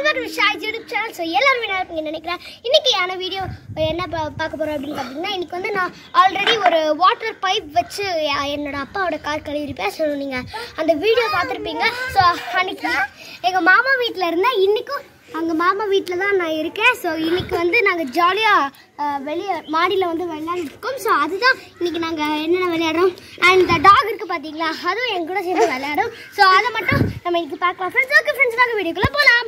welcome to ஷாய்ஸ் YouTube channel so எல்லாருமே நல்லா இருப்பீங்க நினைக்கிறேன் இன்னைக்குயான வீடியோ என்ன பா- பார்க்க போகிறோம் அப்படின்னு பார்த்தீங்கன்னா இன்னைக்கு வந்து நான் ஆல்ரெடி ஒரு வாட்டர் பைப் வச்சு எ- என்னோட அப்பாவோட கார் கழுவிருப்பேன் ஸோ நீங்கள் அந்த வீடியோ பார்த்துருப்பீங்க ஸோ அன்னைக்கு எங்கள் மாமா வீட்டில் இருந்தேன் இன்னைக்கும் அங்கே மாமா வீட்டில் தான் நான் இருக்கேன் ஸோ இன்னைக்கு வந்து நாங்கள் ஜாலியாக வெளியே மாடியில் வந்து விளையாண்டுருக்கோம் ஸோ அதுதான் இன்னைக்கு நாங்கள் என்னென்ன விளையாடுறோம் அண்ட் இந்த டாக் இருக்குது பார்த்தீங்களா அதுவும் என் கூட சேர்ந்து விளையாடும் ஸோ அதை மட்டும் நம்ம இன்னைக்கு பார்க்கலாம் ஃப்ரெண்ட்ஸ் ஓகே ஃப்ரெண்ட்ஸ் வாங்க வீடியோக்குள்ளே போகலாம்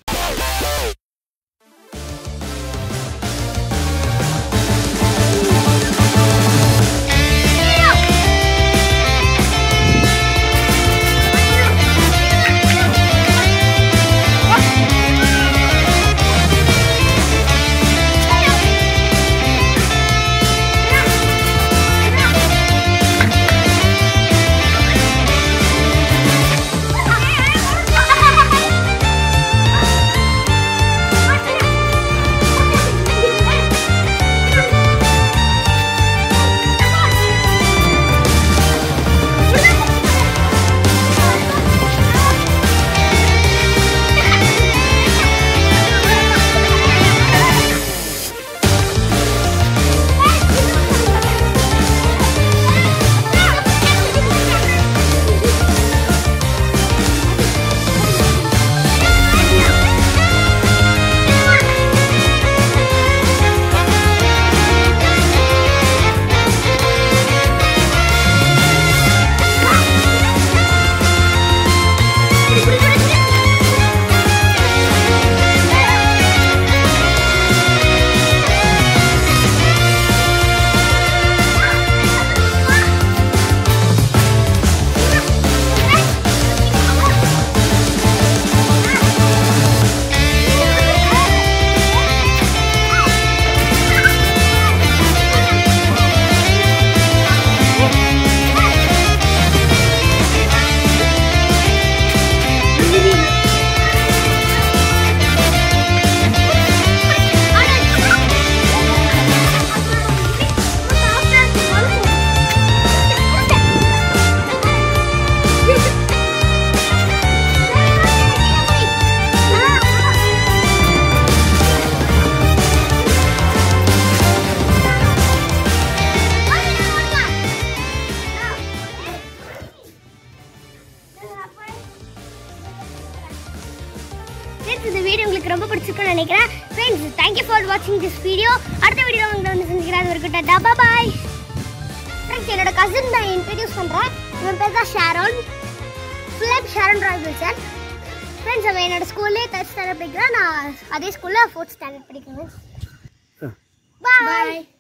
ஃப்ரெண்ட்ஸ் இந்த வீடியோ உங்களுக்கு ரொம்ப பிடிச்சிருக்கும்னு நினைக்கிறேன் ஃப்ரெண்ட்ஸ் தேங்க்யூ ஃபார் வாட்சிங் திஸ் வீடியோ அடுத்த வீடியோ உங்களை வந்து செஞ்சுக்கிறேன் அது இருக்கட்டும் டபா பாய் ஃப்ரெண்ட்ஸ் என்னோட கசின் நான் இன்ட்ரடியூஸ் பண்ணுறேன் இவன் பேர் தான் Sharon Philip Sharon Roy Wilson friends அவன் என்னோட ஸ்கூல்லே தேர்ட் ஸ்டாண்டர்ட் படிக்கிறான் நான் அதே ஸ்கூலில் ஃபோர்த் ஸ்டாண்டர்ட் படிக்கிறேன் பாய்